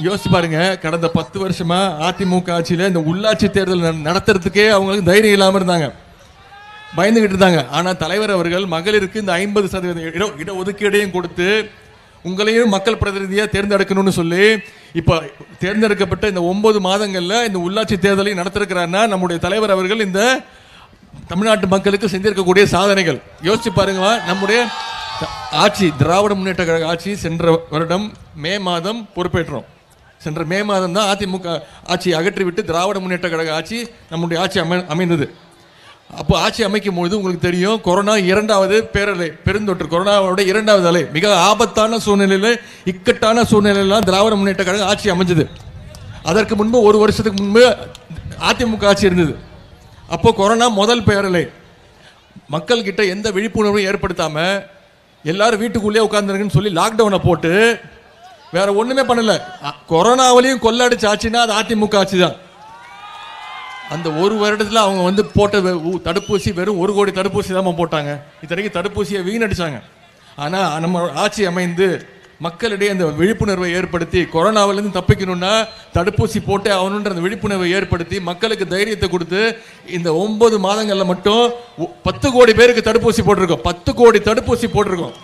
யோசிச்சு பாருங்க கடந்த பத்து வருஷமா அதிமுக ஆட்சியில இந்த உள்ளாட்சி தேர்தல் நட- நடத்துறதுக்கே அவங்களுக்கு தைரியம் இல்லாம இருந்தாங்க பயந்துகிட்டு இருந்தாங்க ஆனா தலைவர் அவர்கள் மகளிருக்கு இந்த ஐம்பது சதவீத இட இட ஒதுக்கீடையும் கொடுத்து உங்களையும் மக்கள் பிரதிநிதியா தேர்ந்தெடுக்கணும்னு சொல்லி இப்ப தேர்ந்தெடுக்கப்பட்ட இந்த ஒன்பது மாதங்கள்ல இந்த உள்ளாட்சி தேர்தலை நடத்திருக்கிறாருன்னா நம்முடைய தலைவர் அவர்கள் இந்த தமிழ்நாட்டு மக்களுக்கு செஞ்சிருக்கக்கூடிய சாதனைகள் யோசிச்சு பாருங்க நம்முடைய த- ஆட்சி திராவிட முன்னேற்ற கழக ஆட்சி சென்ற வருடம் மே மாதம் பொறுப்பேற்றோம் சென்ற மே மாதம் தான் அதிமுக ஆட்சியை அகற்றிவிட்டு திராவிட முன்னேற்ற கழக ஆட்சி நம்முடைய ஆட்சி அமை அமைந்தது அப்போ ஆட்சி அமைக்கும் பொழுது உங்களுக்கு தெரியும் கொரோனா இரண்டாவது பேரலை பெருந்தொற்று கொரோனாவோட இரண்டாவது அலை மிக ஆபத்தான சூழ்நிலையில இக்கட்டான சூழ்நிலையிலாம் திராவிட முன்னேற்ற கழகம் ஆட்சி அமைஞ்சது அதற்கு முன்பு ஒரு வருஷத்துக்கு முன்பு அதிமுக ஆட்சி இருந்தது அப்போ கொரோனா முதல் பேரலை மக்கள் கிட்ட எந்த விழிப்புணர்வும் ஏற்படுத்தாம எல்லாரும் வீட்டுக்குள்ளேயே உட்கார்ந்துருக்குன்னு சொல்லி லாக்டவுனை போட்டு வேற ஒண்ணுமே பண்ணல அ- கொரோனாவிலையும் கொள்ளடிச்ச ஆட்சினா அது அதிமுக ஆட்சி தான் அந்த ஒரு வருடத்துல அவங்க வந்து போட்ட வெ- ஊ- தடுப்பூசி வெறும் ஒரு கோடி தடுப்பூசி தான் போட்டாங்க இத்தனைக்கு தடுப்பூசியை வீணடிச்சாங்க ஆனா நம்ம ஆட்சி அமைந்து மக்களிடையே அந்த விழிப்புணர்வை ஏற்படுத்தி கொரோனாவிலிருந்து தப்பிக்கணும்னா தடுப்பூசி போட்டே ஆகணுன்ற அந்த விழிப்புணர்வை ஏற்படுத்தி மக்களுக்கு தைரியத்தை கொடுத்து இந்த ஒன்பது மாதங்கள்ல மட்டும் ஒ- பத்து கோடி பேருக்கு தடுப்பூசி போட்டிருக்கோம் பத்து கோடி தடுப்பூசி போட்டிருக்கோம்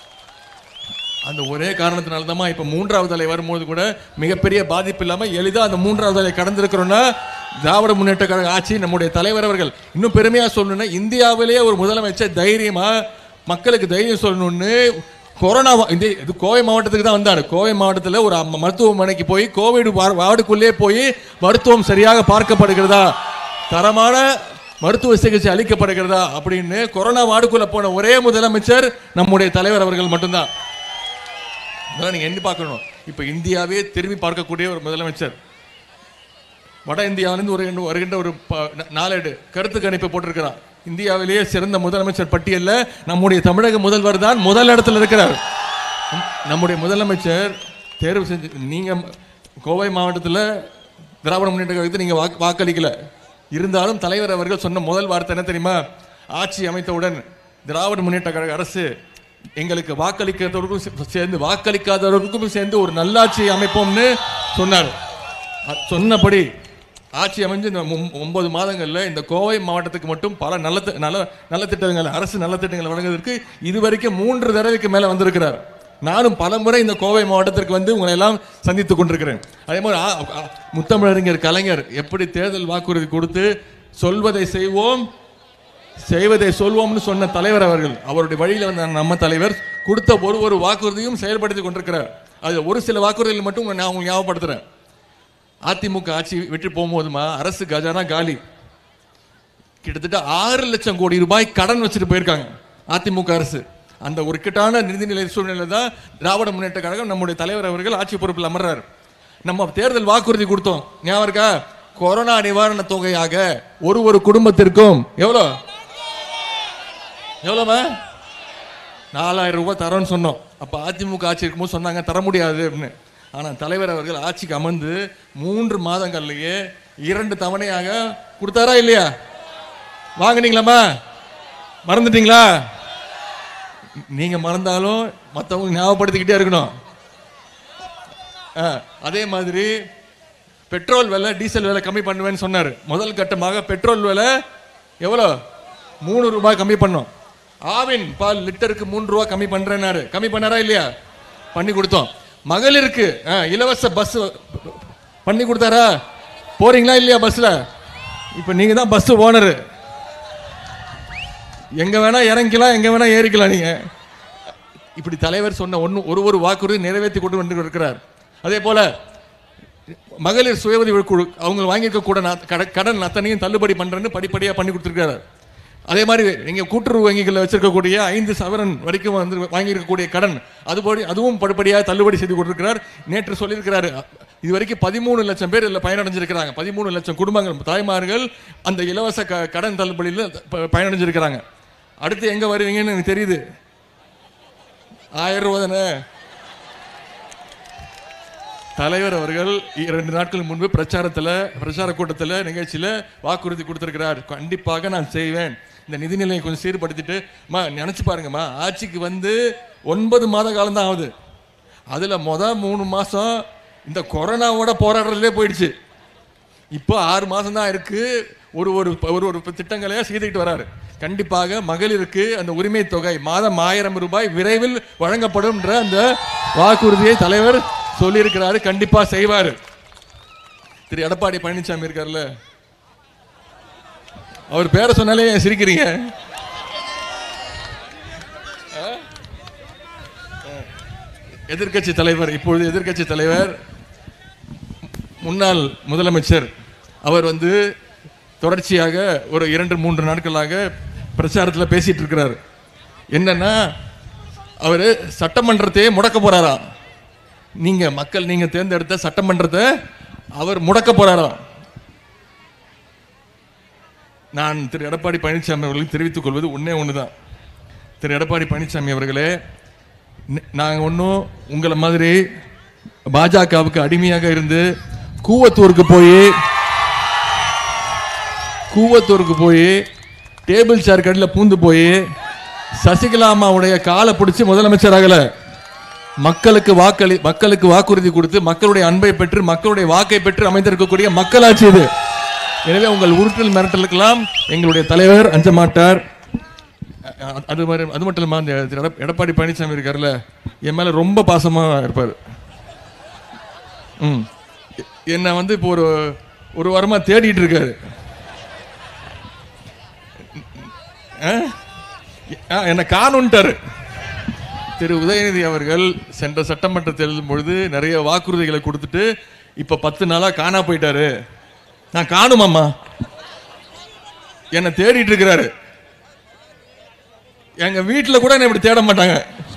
அந்த ஒரே காரணத்தினால தான் இப்ப மூன்றாவது அலை வரும்போது கூட மிகப்பெரிய பாதிப்பு இல்லாம எளிதா அந்த மூன்றாவது அலை கடந்திருக்கிறோம்னா திராவிட முன்னேற்ற கழக ஆட்சி நம்முடைய தலைவர் அவர்கள் இன்னும் பெருமையா சொல்லணும்னா இந்தியாவிலேயே ஒரு முதலமைச்சர் தைரியமா மக்களுக்கு தைரியம் சொல்லணும்னு கொரோனா வா- இந்த இது கோவை மாவட்டத்துக்கு தான் வந்தாரு கோவை மாவட்டத்தில் ஒரு அம்ம- மருத்துவமனைக்கு போய் கோவிட் வா- வார்டுக்குள்ளே போய் மருத்துவம் சரியாக பார்க்கப்படுகிறதா தரமான மருத்துவ சிகிச்சை அளிக்கப்படுகிறதா அப்படின்னு கொரோனா வார்டுக்குள்ள போன ஒரே முதலமைச்சர் நம்முடைய தலைவர் அவர்கள் மட்டும்தான் அதெல்லாம் நீங்க எண்ணி பார்க்கணும் இப்ப இந்தியாவே திரும்பி பார்க்கக்கூடிய ஒரு முதலமைச்சர் வட இந்தியாவிலிருந்து ஒரு வருகின்ற ஒரு ப- நா- நாளேடு கருத்து கணிப்பு போட்டிருக்கிறார் இந்தியாவிலேயே சிறந்த முதலமைச்சர் பட்டியல்ல நம்முடைய தமிழக முதல்வர் தான் முதல் இடத்துல இருக்கிறார் நம்- நம்முடைய முதலமைச்சர் தேர்வு செஞ்சு நீங்க கோவை மாவட்டத்தில் திராவிட முன்னேற்ற கழகத்தை நீங்க வாக்கு- வாக்களிக்கல இருந்தாலும் தலைவர் அவர்கள் சொன்ன முதல் வார்த்தை என்ன தெரியுமா ஆட்சி அமைத்தவுடன் திராவிட முன்னேற்ற கழக அரசு எங்களுக்கு வாக்களிக்கிறவர்களுக்கும் சே- சேர்ந்து வாக்களிக்காதவர்களுக்கும் சேர்ந்து ஒரு நல்லாட்சி அமைப்போம்னு சொன்னார் அ- சொன்னபடி ஆட்சி அமைஞ்சு இந்த ஒம்- ஒன்பது மாதங்கள்ல இந்த கோவை மாவட்டத்துக்கு மட்டும் பல நல்ல தி- நல்ல நல்ல திட்டங்கள் அரசு நல்ல திட்டங்கள் வழங்குவதற்கு இதுவரைக்கும் மூன்று தடவைக்கு மேல வந்திருக்கிறார் நானும் பலமுறை இந்த கோவை மாவட்டத்திற்கு வந்து உங்களை எல்லாம் சந்தித்துக் கொண்டிருக்கிறேன் அதே மாதிரி ஆ- ஆ- முத்தமிழறிஞர் கலைஞர் எப்படி தேர்தல் வாக்குறுதி கொடுத்து சொல்வதை செய்வோம் செய்வதை சொல்வோம்னு சொன்ன தலைவர் அவர்கள் அவருடைய வழியில வந்த நம்ம தலைவர் கொடுத்த ஒரு ஒரு வாக்குறுதியும் செயல்படுத்தி கொண்டிருக்கிறார் அது ஒரு சில வாக்குறுதிகள் மட்டும் நான் உங்களுக்கு ஞாபகப்படுத்துறேன் அதிமுக ஆட்சி வெற்றி போகும்போதுமா அரசு கஜானா காலி கிட்டத்தட்ட ஆறு லட்சம் கோடி ரூபாய் கடன் வச்சுட்டு போயிருக்காங்க அதிமுக அரசு அந்த ஒரு இக்கட்டான நிதிநிலை சூழ்நிலை தான் திராவிட முன்னேற்ற கழகம் நம்முடைய தலைவர் அவர்கள் ஆட்சி பொறுப்பில் அமர்றாரு நம்ம தேர்தல் வாக்குறுதி கொடுத்தோம் ஞாபகம் இருக்கா கொரோனா நிவாரண தொகையாக ஒரு ஒரு குடும்பத்திற்கும் எவ்வளோ எவ்வளோமா நாலாயிரம் ரூபாய் தரோன்னு சொன்னோம் அப்போ அதிமுக ஆட்சி இருக்கும்போது சொன்னாங்க தர முடியாது அப்படின்னு ஆனால் தலைவர் அவர்கள் ஆட்சிக்கு அமர்ந்து மூன்று மாதங்கள்லயே இரண்டு தவணையாக கொடுத்தாரா இல்லையா வாங்குனீங்களாமா மறந்துட்டீங்களா நீங்க மறந்தாலும் மற்றவங்க ஞாபகப்படுத்திக்கிட்டே இருக்கணும் ஆ, அதே மாதிரி பெட்ரோல் விலை டீசல் விலை கம்மி பண்ணுவேன்னு சொன்னார் முதல் கட்டமாக பெட்ரோல் விலை எவ்வளோ மூணு ரூபாய் கம்மி பண்ணோம் ஆவின் பால் லிட்டருக்கு மூணு ரூபாய் கம்மி பண்றேன்னாரு கம்மி பண்ணாரா இல்லையா பண்ணி கொடுத்தோம் மகளிருக்கு ஆ, இலவச பஸ் பண்ணி கொடுத்தாரா போறீங்களா இல்லையா பஸ்ல இப்போ நீங்க தான் பஸ் ஓனரு எங்க வேணா இறங்கிக்கலாம் எங்க வேணா ஏறிக்கலாம் நீங்க இப்படி தலைவர் சொன்ன ஒன்று ஒரு ஒரு வாக்குறுதி நிறைவேற்றி கொண்டு வந்து இருக்கிறார் அதே போல மகளிர் சுய உதவி குழு அவங்க வாங்கியிருக்க கூட நா- கட- கடன் அத்தனையும் தள்ளுபடி பண்றேன்னு படிப்படியா பண்ணி கொடுத்துருக்காரு அதே மாதிரி நீங்க கூட்டுறவு வங்கிகளில் வச்சிருக்கக்கூடிய ஐந்து சவரன் வரைக்கும் வந்து வாங்கியிருக்கக்கூடிய கடன் அதுபடி அதுவும் படிப்படியாக தள்ளுபடி செய்து கொடுத்திருக்கிறார் நேற்று சொல்லியிருக்கிறாரு இது வரைக்கும் பதிமூணு லட்சம் பேர் இதில் பயனடைஞ்சிருக்கிறாங்க பதிமூணு லட்சம் குடும்பங்கள் தாய்மார்கள் அந்த இலவச க கடன் தள்ளுபடியில் ப- பயனடைஞ்சிருக்கிறாங்க அடுத்து எங்க வருவீங்கன்னு எனக்கு தெரியுது ஆயிரம் ரூபா தானே தலைவர் அவர்கள் இரண்டு நாட்கள் முன்பு பிரச்சாரத்தில் பிரச்சார கூட்டத்தில் நிகழ்ச்சியில் வாக்குறுதி கொடுத்திருக்கிறார் கண்டிப்பாக நான் செய்வேன் இந்த நிதிநிலையை கொஞ்சம் சீர்படுத்திட்டு மா நினைச்சு பாருங்கம்மா ஆட்சிக்கு வந்து ஒன்பது மாத காலம் தான் ஆகுது அதில் மொத மூணு மாதம் இந்த கொரோனாவோட போராடுறதுலே போயிடுச்சு இப்போ ஆறு மாசம் தான் இருக்கு ஒரு ஒரு ஒரு ஒரு திட்டங்களையா செய்துக்கிட்டு வராரு கண்டிப்பாக மகளிருக்கு அந்த உரிமை தொகை மாதம் ஆயிரம் ரூபாய் விரைவில் வழங்கப்படும் அந்த வாக்குறுதியை தலைவர் சொல்லியிருக்கிறாரு கண்டிப்பா செய்வாரு திரு எடப்பாடி பழனிசாமி இருக்கார்ல அவர் பேரை சொன்னாலே ஏன் சிரிக்கிறீங்க எதிர்க்கட்சி தலைவர் இப்பொழுது எதிர்க்கட்சி தலைவர் முன்னாள் முதலமைச்சர் அவர் வந்து தொடர்ச்சியாக ஒரு இரண்டு மூன்று நாட்களாக பிரச்சாரத்தில் பேசிட்டு இருக்கிறார் என்னன்னா அவர் சட்டமன்றத்தையே முடக்க போறாராம் நீங்க மக்கள் நீங்க தேர்ந்தெடுத்த சட்டமன்றத்தை அவர் முடக்க போறாராம் நான் திரு எடப்பாடி பழனிசாமி அவர்களுக்கு தெரிவித்துக் கொள்வது ஒன்னே ஒண்ணுதான் திரு எடப்பாடி பழனிசாமி அவர்களே ந- நாங்க ஒன்றும் உங்களை மாதிரி பாஜகவுக்கு அடிமையாக இருந்து கூவத்தூருக்கு போய் கூவத்தூருக்கு போய் டேபிள் சேர் கடையில் பூந்து போய் சசிகலா அம்மாவுடைய காலை பிடிச்சி முதலமைச்சர் ஆகல மக்களுக்கு வாக்களி மக்களுக்கு வாக்குறுதி கொடுத்து மக்களுடைய அன்பை பெற்று மக்களுடைய வாக்கை பெற்று அமைந்திருக்கக்கூடிய மக்களாட்சி இது எனவே உங்கள் உருட்டல் மிரட்டலுக்கெல்லாம் எங்களுடைய தலைவர் அஞ்ச மாட்டார் அ- அது மாதிரி அது மட்டும் இல்லாம அந்த திரு எடப்- எடப்பாடி பழனிசாமி இருக்காருல்ல என் மேல ரொம்ப பாசமா இருப்பார் ம் எ- என்னை வந்து இப்போ ஒரு ஒரு வாரமா தேடிட்டு இருக்காரு ஆ? ஆ, என்னை காணுன்ட்டாரு திரு உதயநிதி அவர்கள் சென்ற சட்டமன்ற தேர்தல் பொழுது நிறைய வாக்குறுதிகளை கொடுத்துட்டு இப்ப பத்து நாளா காணா போயிட்டாரு நான் காணுமாம்மா என்னை தேடிட்டு இருக்கிறாரு எங்க வீட்டுல கூட என்னை இப்படி தேட மாட்டாங்க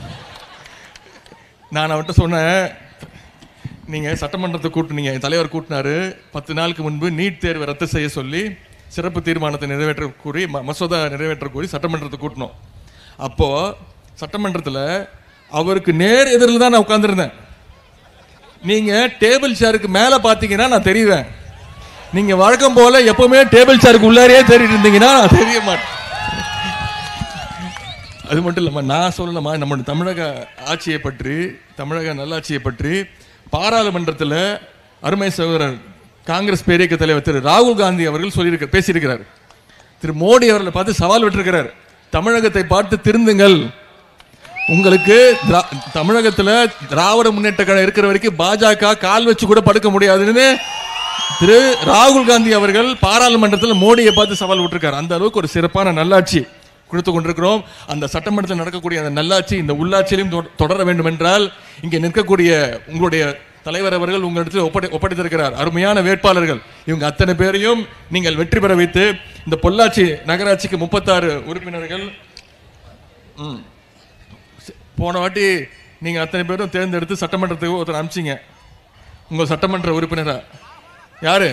நான் அவர்கிட்ட சொன்னேன் நீங்க சட்டமன்றத்தை கூட்டுனீங்க என் தலைவர் கூட்டினாரு பத்து நாளுக்கு முன்பு நீட் தேர்வை ரத்து செய்ய சொல்லி சிறப்பு தீர்மானத்தை நிறைவேற்ற கூறி ம- மசோதா நிறைவேற்ற கூறி சட்டமன்றத்தை கூட்டினோம் அப்போ சட்டமன்றத்துல அவருக்கு நேர் எதிரில் தான் நான் உட்கார்ந்திருந்தேன் நீங்க டேபிள் சேருக்கு மேல பாத்தீங்கன்னா நான் தெரிவேன் நீங்க வழக்கம் போல எப்பவுமே டேபிள் சேருக்கு உள்ளாரையே தேடிட்டு இருந்தீங்கன்னா நான் தெரிய மாட்டேன் அது மட்டும் இல்லாம நான் சொல்லலாமா நம்முடைய தமிழக ஆட்சியை பற்றி தமிழக நல்லாட்சியை பற்றி பாராளுமன்றத்தில் அருமை சகோதரர் காங்கிரஸ் பேரியக்க தலைவர் திரு ராகுல் காந்தி அவர்கள் சொல்லியிருக்க பேசியிருக்கிறார் திரு மோடி அவர்களை பார்த்து சவால் விட்டிருக்கிறார் தமிழகத்தை பார்த்து திருந்துங்கள் உங்களுக்கு திரா- தமிழகத்துல திராவிட முன்னேற்ற கழகம் இருக்கிற வரைக்கும் பாஜக கால் வச்சு கூட படுக்க முடியாதுன்னு திரு ராகுல் காந்தி அவர்கள் பாராளுமன்றத்தில் மோடியை பார்த்து சவால் விட்டிருக்காரு அந்த அளவுக்கு ஒரு சிறப்பான நல்லாட்சி கொடுத்து கொண்டிருக்கிறோம் அந்த சட்டமன்றத்தில் நடக்கக்கூடிய அந்த நல்லாட்சி இந்த உள்ளாட்சியிலும் தொ- தொடர வேண்டும் என்றால் இங்கே நிற்கக்கூடிய உங்களுடைய தலைவர் அவர்கள் உங்களிடத்தில் ஒப்படை ஒப்படைத்திருக்கிறார் அருமையான வேட்பாளர்கள் இவங்க அத்தனை பேரையும் நீங்கள் வெற்றி பெற வைத்து இந்த பொள்ளாச்சி நகராட்சிக்கு முப்பத்தாறு உறுப்பினர்கள் ம். ச- போன வாட்டி நீங்க அத்தனை பேரும் தேர்ந்தெடுத்து சட்டமன்றத்துக்கு ஒருத்தர் அனுப்பிச்சிங்க உங்க சட்டமன்ற உறுப்பினரா யாரு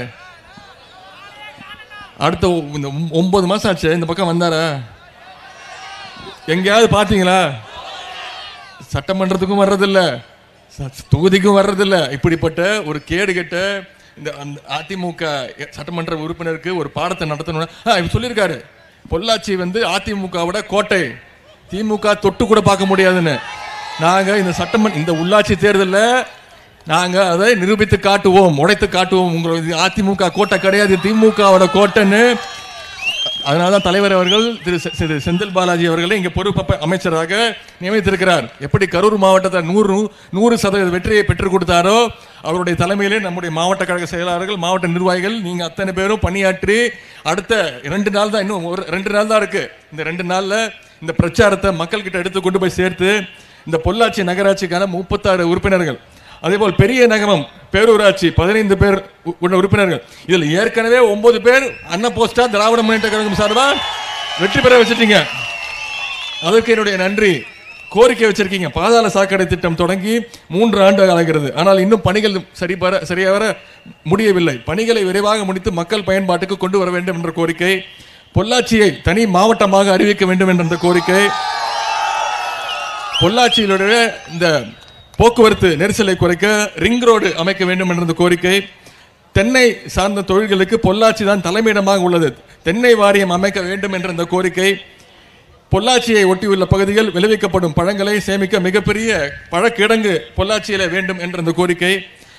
அடுத்த ஒ- இந்த ஒம்- ஒன்பது மாசம் ஆச்சு இந்த பக்கம் வந்தாரா எங்கேயாவது பாத்தீங்களா சட்டமன்றத்துக்கும் வர்றதில்ல ச- தொகுதிக்கும் வர்றதில்ல இப்படிப்பட்ட ஒரு கேடு கெட்ட இந்த அந்த அதிமுக சட்டமன்ற உறுப்பினருக்கு ஒரு பாடத்தை நடத்தணும் இவர் சொல்லியிருக்காரு பொள்ளாச்சி வந்து அதிமுகவோட கோட்டை திமுக தொட்டு கூட பார்க்க முடியாதுன்னு நாங்க இந்த சட்டமன்ற இந்த உள்ளாட்சி தேர்தல்ல நாங்க அதை நிரூபித்து காட்டுவோம் உடைத்து காட்டுவோம் உங்களுக்கு அதிமுக கோட்டை கிடையாது திமுகவோட கோட்டைன்னு அதனால தான் தலைவர் அவர்கள் திரு செ- திரு செந்தில் பாலாஜி அவர்களை இங்கே பொறுப்பு அமைச்சராக நியமித்திருக்கிறார் எப்படி கரூர் மாவட்டத்தை நூறு நூறு சதவீத வெற்றியை பெற்றுக் கொடுத்தாரோ அவருடைய தலைமையிலே நம்முடைய மாவட்ட கழக செயலாளர்கள் மாவட்ட நிர்வாகிகள் நீங்க அத்தனை பேரும் பணியாற்றி அடுத்த ரெண்டு நாள் தான் இன்னும் ஒரு ரெண்டு நாள் தான் இருக்கு இந்த ரெண்டு நாள்ல இந்த பிரச்சாரத்தை மக்கள் கிட்ட எடுத்து கொண்டு போய் சேர்த்து இந்த பொள்ளாச்சி நகராட்சிக்கான முப்பத்தாறு உறுப்பினர்கள் அதேபோல் பெரிய நகரம் பேரூராட்சி பதினைந்து பேர் உ- உள்ள உறுப்பினர்கள் இதில் ஏற்கனவே ஒன்பது பேர் அன்ன போஸ்டா திராவிட முன்னேற்ற கழகம் சார்பா வெற்றி பெற வச்சிட்டீங்க அதற்கு என்னுடைய நன்றி கோரிக்கை வச்சிருக்கீங்க பாதாள சாக்கடை திட்டம் தொடங்கி மூன்று ஆண்டு ஆகிறது ஆனால் இன்னும் பணிகள் சரிபர சரியாக வர முடியவில்லை பணிகளை விரைவாக முடித்து மக்கள் பயன்பாட்டுக்கு கொண்டு வர வேண்டும் என்ற கோரிக்கை பொள்ளாச்சியை தனி மாவட்டமாக அறிவிக்க வேண்டும் என்ற அந்த கோரிக்கை பொள்ளாச்சியிலுடைய இந்த போக்குவரத்து நெரிசலை குறைக்க ரிங் ரோடு அமைக்க வேண்டும் என்ற கோரிக்கை தென்னை சார்ந்த தொழில்களுக்கு பொள்ளாச்சி தான் தலைமையிடமாக உள்ளது தென்னை வாரியம் அமைக்க வேண்டும் என்ற இந்த கோரிக்கை பொள்ளாச்சியை ஒட்டியுள்ள பகுதியில் விளைவிக்கப்படும் பழங்களை சேமிக்க மிகப்பெரிய பழக்கிடங்கு பொள்ளாச்சியில வேண்டும் என்ற இந்த கோரிக்கை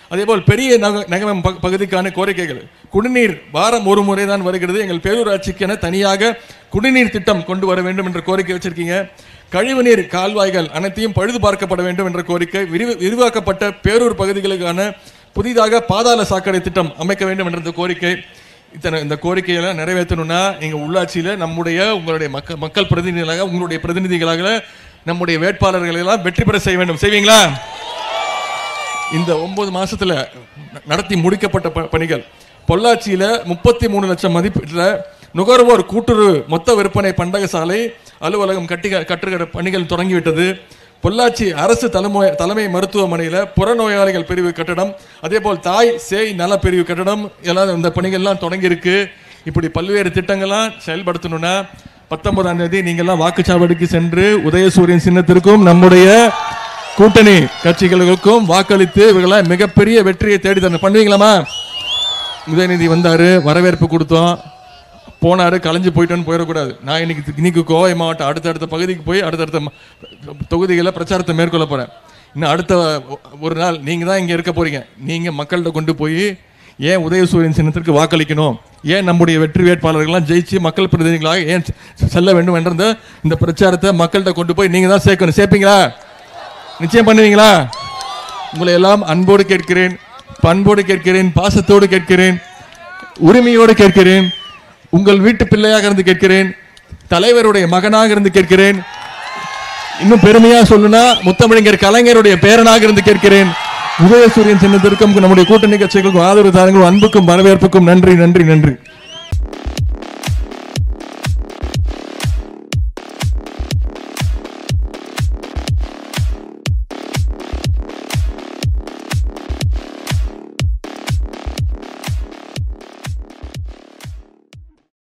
அதேபோல் பெரிய நக- நகரம் ப- பகுதிக்கான கோரிக்கைகள் குடிநீர் வாரம் ஒரு முறை தான் வருகிறது எங்கள் பேரூராட்சிக்கென தனியாக குடிநீர் திட்டம் கொண்டு வர வேண்டும் என்ற கோரிக்கை வச்சிருக்கீங்க கழிவுநீர் கால்வாய்கள் அனைத்தையும் பழுது பார்க்கப்பட வேண்டும் என்ற கோரிக்கை விரிவு விரிவாக்கப்பட்ட பேரூர் பகுதிகளுக்கான புதிதாக பாதாள சாக்கடை திட்டம் அமைக்க வேண்டும் என்ற இந்த கோரிக்கை இத்தனை இந்த கோரிக்கையெல்லாம் நிறைவேற்றணும்னா நீங்க உள்ளாட்சியில நம்முடைய உங்களுடைய மக்கள் மக்கள் பிரதிநிதிகளாக உங்களுடைய பிரதிநிதிகளாக நம்முடைய வேட்பாளர்களை எல்லாம் வெற்றி பெற செய்ய வேண்டும் செய்வீங்களா இந்த ஒன்பது மாசத்துல ந- நடத்தி முடிக்கப்பட்ட ப- பணிகள் பொள்ளாச்சியில முப்பத்தி மூணு லட்சம் மதிப்பீட்டில் நுகர்வோர் கூட்டுறவு மொத்த விற்பனை பண்டகசாலை அலுவலகம் கட்டி கட்டுகிற பணிகள் தொடங்கிவிட்டது பொள்ளாச்சி அரசு தலைமை தலைமை மருத்துவமனையில் புறநோயாளிகள் பிரிவு கட்டடம் அதே போல் தாய் சேய் நல பிரிவு கட்டடம் எல்லாம் இந்த பணிகள்லாம் தொடங்கியிருக்கு இப்படி பல்வேறு திட்டங்கள்லாம் செயல்படுத்தணும்னா பத்தொன்பதாம் தேதி நீங்கள்லாம் வாக்குச்சாவடிக்கு சென்று உதயசூரியன் சின்னத்திற்கும் நம்முடைய கூட்டணி கட்சிகளுக்கும் வாக்களித்து இவர்களை மிகப்பெரிய வெற்றியை தேடி தரணும் பண்ணுவீங்களாமா உதயநிதி வந்தாரு வரவேற்பு கொடுத்தோம் போனாரு கலைஞ்சு போயிட்டோன்னு போயிடக்கூடாது நான் இன்னைக்கு இன்னைக்கு கோவை மாவட்டம் அடுத்தடுத்த பகுதிக்கு போய் அடுத்தடுத்த ம- தொகுதிகளில் பிரச்சாரத்தை மேற்கொள்ள போறேன் இன்னும் அடுத்த ஒ- ஒரு நாள் நீங்க தான் இங்க இருக்க போறீங்க நீங்க மக்கள்கிட்ட கொண்டு போய் ஏன் உதயசூரியன் சின்னத்திற்கு வாக்களிக்கணும் ஏன் நம்முடைய வெற்றி வேட்பாளர்கள்லாம் ஜெயிச்சு மக்கள் பிரதிநிதிகளாக ஏன் செ- செல்ல வேண்டும் என்ற இந்த- இந்த பிரச்சாரத்தை மக்கள்கிட்ட கொண்டு போய் நீங்க தான் சேர்க்கணும் சேர்ப்பீங்களா நிச்சயம் பண்ணுவீங்களா உங்களை எல்லாம் அன்போடு கேட்கிறேன் பண்போடு கேட்கிறேன் பாசத்தோடு கேட்கிறேன் உரிமையோடு கேட்கிறேன் உங்கள் வீட்டு பிள்ளையாக இருந்து கேட்கிறேன் தலைவருடைய மகனாக இருந்து கேட்கிறேன் இன்னும் பெருமையா சொல்லுனா முத்தமிழங்கர் கலைஞருடைய பேரனாக இருந்து கேட்கிறேன் உதயசூரியன் சின்னத்திற்கும் நம்முடைய கூட்டணி கட்சிகளுக்கும் ஆதரவு தாருங்கள் அன்புக்கும் வரவேற்புக்கும் நன்றி நன்றி நன்றி